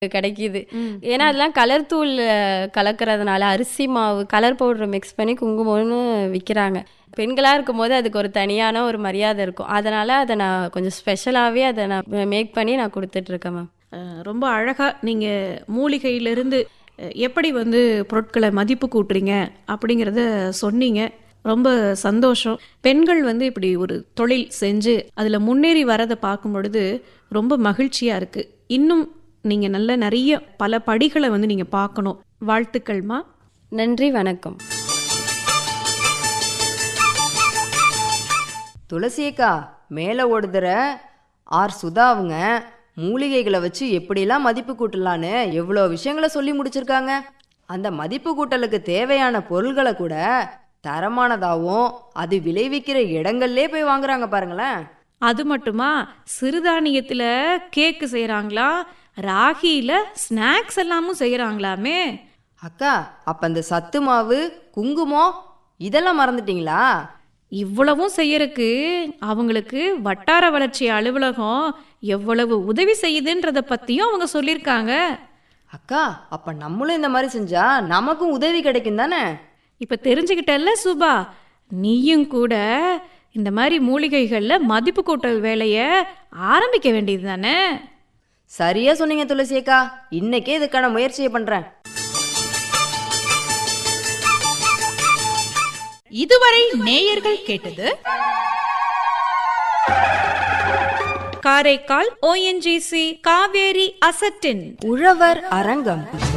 கிடைக்குது ஏன்னா அதெல்லாம் கலர் தூள் அஹ், கலக்கறதுனால அரிசி மாவு கலர் பவுடர் மிக்ஸ் பண்ணி குங்குமம்னு விற்கிறாங்க பெண்களாக இருக்கும்போது அதுக்கு ஒரு தனியான ஒரு மரியாதை இருக்கும் அதனால் அதை நான் கொஞ்சம் ஸ்பெஷலாகவே அதை நான் மேக் பண்ணி நான் கொடுத்துட்ருக்கேன் மேம் அஹ், ரொம்ப அழகா நீங்க மூலிகையிலிருந்து அஹ், எப்படி வந்து பொருட்களை மதிப்பு கூட்டுறீங்க அப்படிங்கிறத சொன்னீங்க ரொம்ப சந்தோஷம் பெண்கள் வந்து இப்படி ஒரு தொழில் செஞ்சு அதுல முன்னேறி வரதை பார்க்கும் பொழுது ரொம்ப மகிழ்ச்சியா இருக்கு இன்னும் நீங்க நல்ல நிறைய பல படிகளை வந்து நீங்க பார்க்கணும் வாழ்த்துக்கள்மா நன்றி வணக்கம் துளசியக்கா மேலே ஓடுதுற ஆர் சுதா அவங்க மூலிகைகளை வச்சு எப்படிலாம் மதிப்பு கூட்டலான்னு எவ்வளோ விஷயங்களை சொல்லி முடிச்சிருக்காங்க அந்த மதிப்பு கூட்டலுக்கு தேவையான பொருள்களை கூட தரமானதாகவும் அது விளைவிக்கிற இடங்கள்லே போய் வாங்குறாங்க பாருங்களேன் அது மட்டுமா சிறுதானியத்துல கேக்கு செய்றாங்களா ராகியில ஸ்நாக்ஸ் எல்லாமும் செய்றாங்களாமே அக்கா அப்ப இந்த சத்து மாவு குங்குமம் இதெல்லாம் மறந்துட்டீங்களா இவ்வளவும் செய்யறதுக்கு அவங்களுக்கு வட்டார வளர்ச்சி அலுவலகம் எவ்வளவு உதவி செய்யுதுன்றத பத்தியும் அவங்க சொல்லியிருக்காங்க அக்கா அப்ப நம்மளும் இந்த மாதிரி செஞ்சா நமக்கும் உதவி கிடைக்கும் தானே இப்ப தெரிஞ்சுக்கிட்டல்ல சுபா நீயும் கூட இந்த மாதிரி மூலிகைகள்ல மதிப்பு கூட்டல் வேலையை ஆரம்பிக்க வேண்டியது தானே சரியா சொன்னீங்க துளசியக்கா இன்னைக்கே இதுக்கான முயற்சியை பண்றேன் இதுவரை நேயர்கள் கேட்டது காரைக்கால் ஓஎன்ஜிசி காவேரி அசட்டின் உழவர் அரங்கம்